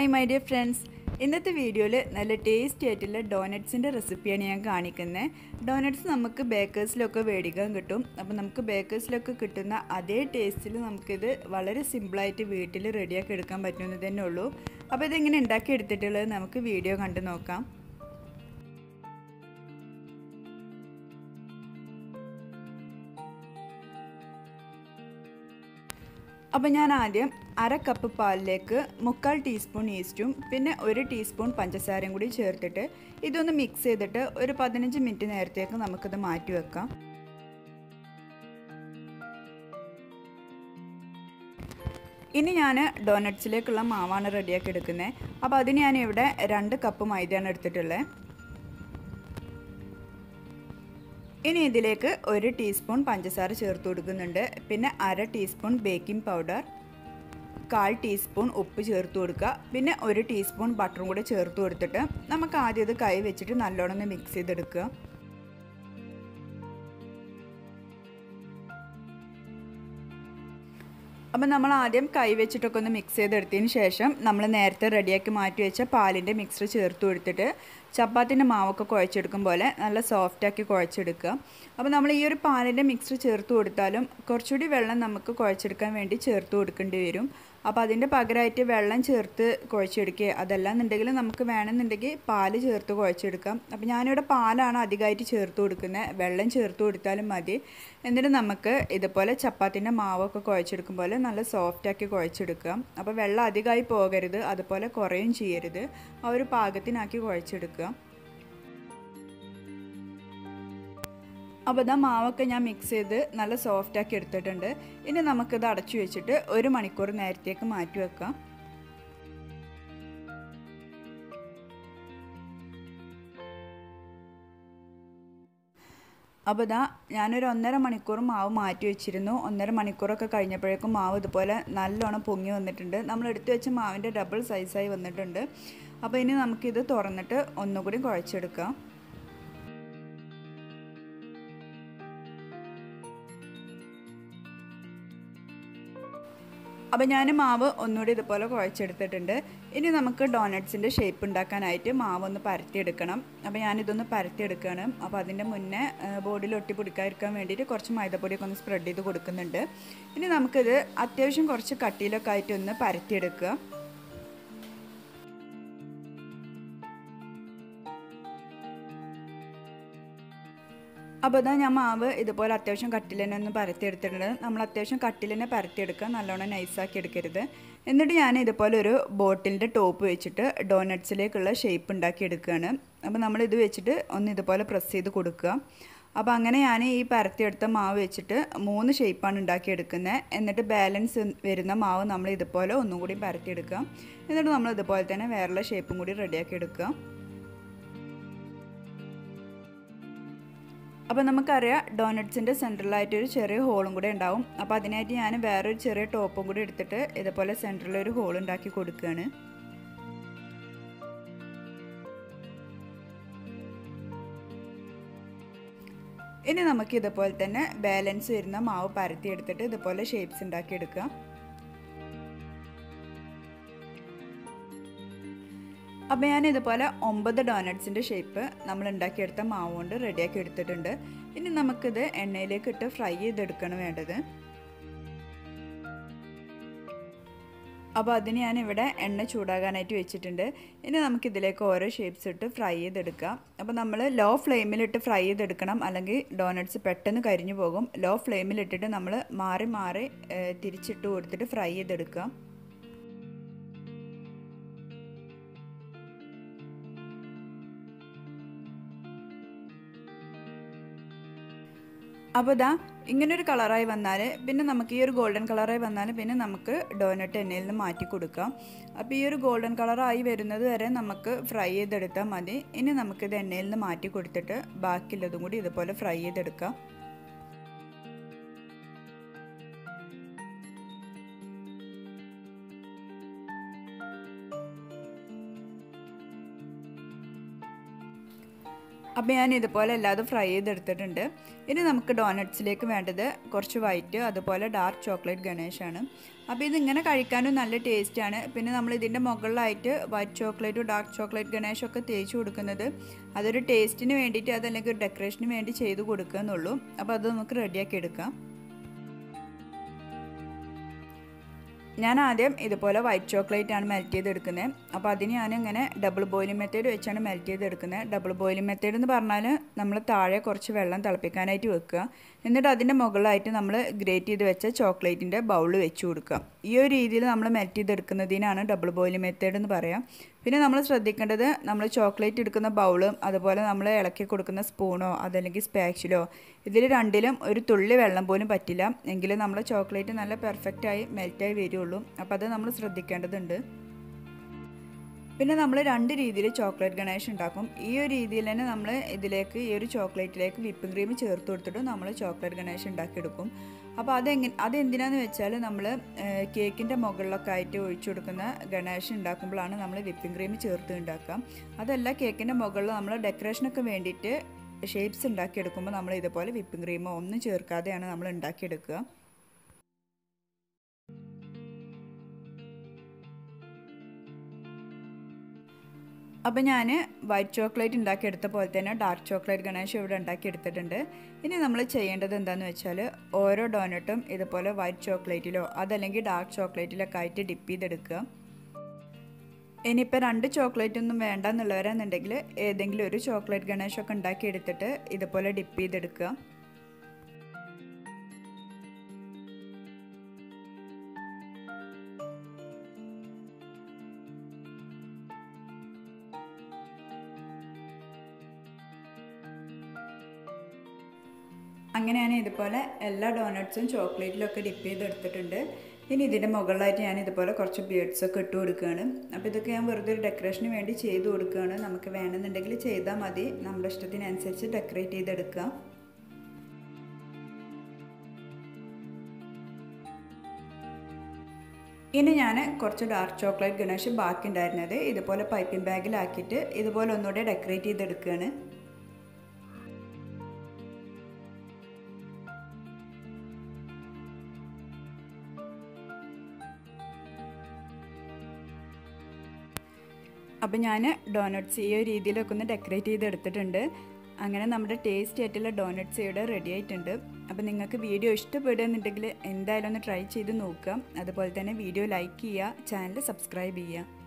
hi my dear friends ഇന്നത്തെ വീഡിയോയിൽ നല്ല ടേസ്റ്റി ആയിട്ടുള്ള ഡോനറ്റ്സിൻ്റെ റെസിപ്പിയാണ് ഞാൻ കാണിക്കുന്നത് ഡോനറ്റ്സ് നമുക്ക് ബേക്കേഴ്സിലൊക്കെ മേടിക്കാൻ കിട്ടും അപ്പോൾ നമുക്ക് ബേക്കേഴ്സിലൊക്കെ കിട്ടുന്ന അതേ ടേസ്റ്റിൽ നമുക്കിത് വളരെ സിമ്പിളായിട്ട് വീട്ടിൽ റെഡിയാക്കി എടുക്കാൻ പറ്റുന്നത് തന്നെ ഉള്ളൂ അപ്പോൾ ഇതെങ്ങനെ ഉണ്ടാക്കി എടുത്തിട്ടുള്ളത് നമുക്ക് വീഡിയോ കണ്ടു നോക്കാം അപ്പോൾ ഞാൻ ആദ്യം അര കപ്പ് പാലിലേക്ക് മുക്കാൽ ടീസ്പൂൺ ഈസ്റ്റും പിന്നെ ഒരു ടീസ്പൂൺ പഞ്ചസാരയും കൂടി ചേർത്തിട്ട് ഇതൊന്ന് മിക്സ് ചെയ്തിട്ട് ഒരു പതിനഞ്ച് മിനിറ്റ് നേരത്തേക്ക് നമുക്കിത് മാറ്റി വെക്കാം ഇനി ഞാൻ ഡോനറ്റ്സിലേക്കുള്ള മാവാണ് റെഡിയാക്കി എടുക്കുന്നത് അപ്പോൾ അതിന് ഞാൻ ഇവിടെ രണ്ട് കപ്പ് മൈദയാണ് എടുത്തിട്ടുള്ളത് ഇനി ഇതിലേക്ക് ഒരു ടീസ്പൂൺ പഞ്ചസാര ചേർത്ത് കൊടുക്കുന്നുണ്ട് പിന്നെ അര ടീസ്പൂൺ ബേക്കിംഗ് പൗഡർ കാൽ ടീസ്പൂൺ ഉപ്പ് ചേർത്ത് കൊടുക്കുക പിന്നെ ഒരു ടീസ്പൂൺ ബട്ടറും കൂടെ ചേർത്ത് കൊടുത്തിട്ട് നമുക്ക് ആദ്യം ഇത് കൈ വെച്ചിട്ട് നല്ലോണം ഒന്ന് മിക്സ് ചെയ്തെടുക്കുക അപ്പം നമ്മൾ ആദ്യം കൈ വെച്ചിട്ടൊക്കെ ഒന്ന് മിക്സ് ചെയ്തെടുത്തതിന് ശേഷം നമ്മൾ നേരത്തെ റെഡിയാക്കി മാറ്റി വെച്ച പാലിൻ്റെ മിക്സർ ചേർത്ത് കൊടുത്തിട്ട് ചപ്പാത്തിൻ്റെ മാവൊക്കെ കുഴച്ചെടുക്കും പോലെ നല്ല സോഫ്റ്റാക്കി കുഴച്ചെടുക്കുക അപ്പോൾ നമ്മൾ ഈ ഒരു പാലിൻ്റെ മിക്സർ ചേർത്ത് കൊടുത്താലും കുറച്ചുകൂടി വെള്ളം നമുക്ക് കുഴച്ചെടുക്കാൻ വേണ്ടി ചേർത്ത് കൊടുക്കേണ്ടി വരും അപ്പോൾ അതിൻ്റെ പകരമായിട്ട് വെള്ളം ചേർത്ത് കുഴച്ചെടുക്കുക അതല്ലാന്നുണ്ടെങ്കിൽ നമുക്ക് വേണമെന്നുണ്ടെങ്കിൽ പാല് ചേർത്ത് കുഴച്ചെടുക്കാം അപ്പോൾ ഞാനിവിടെ പാലാണ് അധികമായിട്ട് ചേർത്ത് കൊടുക്കുന്നത് വെള്ളം ചേർത്ത് കൊടുത്താലും മതി എന്നിട്ട് നമുക്ക് ഇതുപോലെ ചപ്പാത്തിൻ്റെ മാവൊക്കെ കുഴച്ചെടുക്കും പോലെ നല്ല സോഫ്റ്റാക്കി കുഴച്ചെടുക്കുക അപ്പോൾ വെള്ളം അധികമായി പോകരുത് അതുപോലെ കുറയും ചെയ്യരുത് ആ ഒരു പാകത്തിനാക്കി കുഴച്ചെടുക്കുക അപ്പോൾ ഇതാ മാവൊക്കെ ഞാൻ മിക്സ് ചെയ്ത് നല്ല സോഫ്റ്റാക്കി എടുത്തിട്ടുണ്ട് ഇനി നമുക്കിത് അടച്ചു വെച്ചിട്ട് ഒരു മണിക്കൂർ നേരത്തേക്ക് മാറ്റി വെക്കാം അപ്പോൾ ഇതാ ഞാനൊരു ഒന്നര മണിക്കൂർ മാവ് മാറ്റി വെച്ചിരുന്നു ഒന്നര മണിക്കൂറൊക്കെ കഴിഞ്ഞപ്പോഴേക്കും മാവ് ഇതുപോലെ നല്ലോണം പൊങ്ങി വന്നിട്ടുണ്ട് നമ്മൾ എടുത്തു വെച്ച മാവിൻ്റെ ഡബിൾ സൈസായി വന്നിട്ടുണ്ട് അപ്പോൾ ഇനി നമുക്കിത് തുറന്നിട്ട് ഒന്നുകൂടി കുഴച്ചെടുക്കാം അപ്പോൾ ഞാൻ മാവ് ഒന്നുകൂടി ഇതുപോലെ കുഴച്ചെടുത്തിട്ടുണ്ട് ഇനി നമുക്ക് ഡോനറ്റ്സിൻ്റെ ഷേപ്പ് ഉണ്ടാക്കാനായിട്ട് മാവ് ഒന്ന് പരത്തിയെടുക്കണം അപ്പോൾ ഞാനിതൊന്ന് പരത്തിയെടുക്കുകയാണ് അപ്പോൾ അതിൻ്റെ മുന്നേ ബോഡിയിൽ ഒട്ടി പിടിക്കാതിരിക്കാൻ വേണ്ടിയിട്ട് കുറച്ച് മൈദപ്പൊടിയൊക്കെ ഒന്ന് സ്പ്രെഡ് ചെയ്ത് കൊടുക്കുന്നുണ്ട് ഇനി നമുക്കിത് അത്യാവശ്യം കുറച്ച് കട്ടിയിലൊക്കെ ആയിട്ട് ഒന്ന് പരത്തിയെടുക്കുക അപ്പോൾ ഇതാ ഞാൻ മാവ് ഇതുപോലെ അത്യാവശ്യം കട്ടിൽ തന്നെ ഒന്ന് പരത്തിയെടുത്തിട്ടുണ്ട് നമ്മൾ അത്യാവശ്യം കട്ടിൽ തന്നെ പരത്തിയെടുക്കുക നല്ലോണം നൈസാക്കി എടുക്കരുത് എന്നിട്ട് ഞാൻ ഇതുപോലെ ഒരു ബോട്ടിലിൻ്റെ ടോപ്പ് വെച്ചിട്ട് ഡോനട്ട്സിലേക്കുള്ള ഷേപ്പ് ഉണ്ടാക്കി എടുക്കുകയാണ് അപ്പോൾ നമ്മൾ ഇത് വെച്ചിട്ട് ഒന്ന് ഇതുപോലെ പ്രസ് ചെയ്ത് കൊടുക്കുക അപ്പോൾ അങ്ങനെ ഞാൻ ഈ പരത്തിയെടുത്ത മാവ് വെച്ചിട്ട് മൂന്ന് ഷേപ്പാണ് ഉണ്ടാക്കിയെടുക്കുന്നത് എന്നിട്ട് ബാലൻസ് വരുന്ന മാവ് നമ്മൾ ഇതുപോലെ ഒന്നും കൂടി പരത്തിയെടുക്കുക എന്നിട്ട് നമ്മൾ ഇതുപോലെ തന്നെ വേറെയുള്ള ഷേപ്പും കൂടി റെഡിയാക്കി എടുക്കുക അപ്പോൾ നമുക്കറിയാം ഡോനട്ട്സിൻ്റെ സെൻറ്ററിലായിട്ട് ഒരു ചെറിയ ഹോളും കൂടെ ഉണ്ടാവും അപ്പോൾ അതിനായിട്ട് ഞാൻ വേറൊരു ചെറിയ ടോപ്പും കൂടി എടുത്തിട്ട് ഇതുപോലെ സെൻറ്ററിൽ ഒരു ഹോൾ ഉണ്ടാക്കി കൊടുക്കുകയാണ് ഇനി നമുക്ക് ഇതുപോലെ തന്നെ ബാലൻസ് വരുന്ന മാവ് പരത്തി എടുത്തിട്ട് ഇതുപോലെ ഷേപ്സ് ഉണ്ടാക്കിയെടുക്കുക അപ്പോൾ ഞാൻ ഇതുപോലെ ഒമ്പത് ഡോനട്ട്സിൻ്റെ ഷേപ്പ് നമ്മൾ ഉണ്ടാക്കിയെടുത്ത മാവ് കൊണ്ട് റെഡിയാക്കി എടുത്തിട്ടുണ്ട് ഇനി നമുക്കിത് എണ്ണയിലേക്ക് ഇട്ട് ഫ്രൈ ചെയ്തെടുക്കണം വേണ്ടത് അപ്പോൾ അതിന് ഞാൻ ഇവിടെ എണ്ണ ചൂടാകാനായിട്ട് വെച്ചിട്ടുണ്ട് ഇനി നമുക്കിതിലേക്ക് ഓരോ ഷേപ്സ് ഇട്ട് ഫ്രൈ ചെയ്തെടുക്കാം അപ്പോൾ നമ്മൾ ലോ ഫ്ലെയിമിലിട്ട് ഫ്രൈ ചെയ്തെടുക്കണം അല്ലെങ്കിൽ ഡോനട്ട്സ് പെട്ടെന്ന് കരിഞ്ഞു പോകും ലോ ഫ്ലെയിമിലിട്ടിട്ട് നമ്മൾ മാറി മാറി തിരിച്ചിട്ട് കൊടുത്തിട്ട് ഫ്രൈ ചെയ്തെടുക്കാം അപ്പോൾ ഇതാ ഇങ്ങനൊരു കളറായി വന്നാൽ പിന്നെ നമുക്ക് ഈ ഒരു ഗോൾഡൻ കളറായി വന്നാൽ പിന്നെ നമുക്ക് ഡോനറ്റ് എണ്ണയിൽ നിന്ന് മാറ്റി കൊടുക്കാം അപ്പോൾ ഈ ഒരു ഗോൾഡൻ കളറായി വരുന്നത് വരെ നമുക്ക് ഫ്രൈ ചെയ്തെടുത്താൽ മതി ഇനി നമുക്കിത് എണ്ണയിൽ നിന്ന് മാറ്റി കൊടുത്തിട്ട് ബാക്കിയുള്ളതും കൂടി ഇതുപോലെ ഫ്രൈ ചെയ്തെടുക്കാം അപ്പോൾ ഞാൻ ഇതുപോലെ എല്ലാതും ഫ്രൈ ചെയ്തെടുത്തിട്ടുണ്ട് ഇനി നമുക്ക് ഡോനട്ട്സിലേക്ക് വേണ്ടത് കുറച്ച് വൈറ്റ് അതുപോലെ ഡാർക്ക് ചോക്ലേറ്റ് ഗണേഷാണ് അപ്പോൾ ഇതിങ്ങനെ കഴിക്കാനും നല്ല ടേസ്റ്റാണ് പിന്നെ നമ്മൾ ഇതിൻ്റെ മുകളിലായിട്ട് വൈറ്റ് ചോക്ലേറ്റും ഡാർക്ക് ചോക്ലേറ്റ് ഗണേഷും ഒക്കെ തേച്ച് കൊടുക്കുന്നത് അതൊരു ടേസ്റ്റിന് വേണ്ടിയിട്ട് അതല്ലെങ്കിൽ ഒരു ഡെക്കറേഷന് വേണ്ടി ചെയ്ത് കൊടുക്കുക എന്നുള്ളൂ അപ്പോൾ അത് നമുക്ക് റെഡിയാക്കി എടുക്കാം ഞാൻ ആദ്യം ഇതുപോലെ വൈറ്റ് ചോക്ലേറ്റ് ആണ് മെൽറ്റ് ചെയ്തെടുക്കുന്നത് അപ്പോൾ അതിന് ഞാൻ ഇങ്ങനെ ഡബിൾ ബോയിലിംഗ് മെത്തേഡ് വെച്ചാണ് മെൽറ്റ് ചെയ്തെടുക്കുന്നത് ഡബിൾ ബോയിലിംഗ് മെത്തേഡ് എന്ന് പറഞ്ഞാൽ നമ്മൾ താഴെ കുറച്ച് വെള്ളം തിളപ്പിക്കാനായിട്ട് വെക്കുക എന്നിട്ട് അതിൻ്റെ മുകളിലായിട്ട് നമ്മൾ ഗ്രേറ്റ് ചെയ്ത് വെച്ച ചോക്ലേറ്റിൻ്റെ ബൗൾ വെച്ച് കൊടുക്കുക ഈ ഒരു രീതിയിൽ നമ്മൾ മെൽറ്റ് ചെയ്തെടുക്കുന്നതിനാണ് ഡബിൾ ബോയിലിംഗ് മെത്തേഡ് എന്ന് പറയാം പിന്നെ നമ്മൾ ശ്രദ്ധിക്കേണ്ടത് നമ്മൾ ചോക്ലേറ്റ് എടുക്കുന്ന ബൗളും അതുപോലെ നമ്മൾ ഇളക്കി കൊടുക്കുന്ന സ്പൂണോ അതല്ലെങ്കിൽ സ്പാച്ചിലോ ഇതിൽ രണ്ടിലും ഒരു തുള്ളി വെള്ളം പോലും പറ്റില്ല എങ്കിലും നമ്മൾ ചോക്ലേറ്റ് നല്ല പെർഫെക്റ്റായി മെൽറ്റായി വരുള്ളൂ അപ്പോൾ അത് നമ്മൾ ശ്രദ്ധിക്കേണ്ടതുണ്ട് പിന്നെ നമ്മൾ രണ്ട് രീതിയിൽ ചോക്ലേറ്റ് ഗണേഷ് ഉണ്ടാക്കും ഈ ഒരു രീതിയിൽ തന്നെ നമ്മൾ ഇതിലേക്ക് ഈ ഒരു ചോക്ലേറ്റിലേക്ക് വിപ്പിംഗ് ക്രീം ചേർത്ത് കൊടുത്തിട്ട് നമ്മൾ ചോക്ലേറ്റ് ഗണേഷ് ഉണ്ടാക്കിയെടുക്കും അപ്പോൾ അതെങ്ങനെ അതെന്തിനാന്ന് വെച്ചാൽ നമ്മൾ കേക്കിൻ്റെ മുകളിലൊക്കെ ആയിട്ട് ഒഴിച്ചു കൊടുക്കുന്ന ഗണേഷ് ഉണ്ടാക്കുമ്പോഴാണ് നമ്മൾ വിപ്പിംഗ് ക്രീം ചേർത്ത് ഉണ്ടാക്കുക അതല്ല കേക്കിൻ്റെ മുകളിൽ നമ്മൾ ഡെക്കറേഷനൊക്കെ വേണ്ടിയിട്ട് ഷേപ്സ് ഉണ്ടാക്കിയെടുക്കുമ്പോൾ നമ്മൾ ഇതുപോലെ വിപ്പിംഗ് ക്രീമോ ഒന്നും ചേർക്കാതെയാണ് നമ്മൾ ഉണ്ടാക്കിയെടുക്കുക അപ്പോൾ ഞാൻ വൈറ്റ് ചോക്ലേറ്റ് ഉണ്ടാക്കിയെടുത്ത പോലെ തന്നെ ഡാർക്ക് ചോക്ലേറ്റ് ഗണേഷ് ഇവിടെ ഉണ്ടാക്കിയെടുത്തിട്ടുണ്ട് ഇനി നമ്മൾ ചെയ്യേണ്ടത് എന്താണെന്ന് വെച്ചാൽ ഓരോ ഡോനട്ടും ഇതുപോലെ വൈറ്റ് ചോക്ലേറ്റിലോ അതല്ലെങ്കിൽ ഡാർക്ക് ചോക്ലേറ്റിലൊക്കെ ആയിട്ട് ഡിപ്പ് ചെയ്തെടുക്കുക ഇനിയിപ്പോൾ രണ്ട് ചോക്ലേറ്റ് ഒന്നും വേണ്ട എന്നുള്ളവരാണെന്നുണ്ടെങ്കിൽ ഏതെങ്കിലും ഒരു ചോക്ലേറ്റ് ഗണേഷൊക്കെ ഉണ്ടാക്കിയെടുത്തിട്ട് ഇതുപോലെ ഡിപ്പ് ചെയ്തെടുക്കുക അങ്ങനെ ഞാൻ ഇതുപോലെ എല്ലാ ഡോനട്ട്സും ചോക്ലേറ്റിലൊക്കെ ഡിപ്പ് ചെയ്തെടുത്തിട്ടുണ്ട് ഇനി ഇതിൻ്റെ മുകളിലായിട്ട് ഞാൻ ഇതുപോലെ കുറച്ച് ബീഡ്സ് ഒക്കെ ഇട്ട് കൊടുക്കുകയാണ് അപ്പോൾ ഇതൊക്കെ ഞാൻ വെറുതെ ഒരു ഡെക്കറേഷന് വേണ്ടി ചെയ്ത് കൊടുക്കുകയാണ് നമുക്ക് വേണമെന്നുണ്ടെങ്കിൽ ചെയ്താൽ മതി നമ്മുടെ ഇഷ്ടത്തിനനുസരിച്ച് ഡെക്കറേറ്റ് ചെയ്തെടുക്കാം ഇനി ഞാൻ കുറച്ച് ഡാർക്ക് ചോക്ലേറ്റ് ഗണേഷ് ബാക്കി ഉണ്ടായിരുന്നത് ഇതുപോലെ പൈപ്പിംഗ് ബാഗിലാക്കിയിട്ട് ഇതുപോലെ ഒന്നുകൂടെ ഡെക്കറേറ്റ് ചെയ്തെടുക്കുകയാണ് അപ്പോൾ ഞാൻ ഡോനട്ട്സ് ഈ ഒരു രീതിയിലൊക്കെ ഒന്ന് ഡെക്കറേറ്റ് ചെയ്ത് എടുത്തിട്ടുണ്ട് അങ്ങനെ നമ്മുടെ ടേസ്റ്റ് ആയിട്ടുള്ള ഡോനട്ട്സ് ഇവിടെ റെഡി ആയിട്ടുണ്ട് അപ്പോൾ നിങ്ങൾക്ക് വീഡിയോ ഇഷ്ടപ്പെടുന്നുണ്ടെങ്കിൽ എന്തായാലും ഒന്ന് ട്രൈ ചെയ്ത് നോക്കുക അതുപോലെ തന്നെ വീഡിയോ ലൈക്ക് ചെയ്യുക ചാനൽ സബ്സ്ക്രൈബ് ചെയ്യുക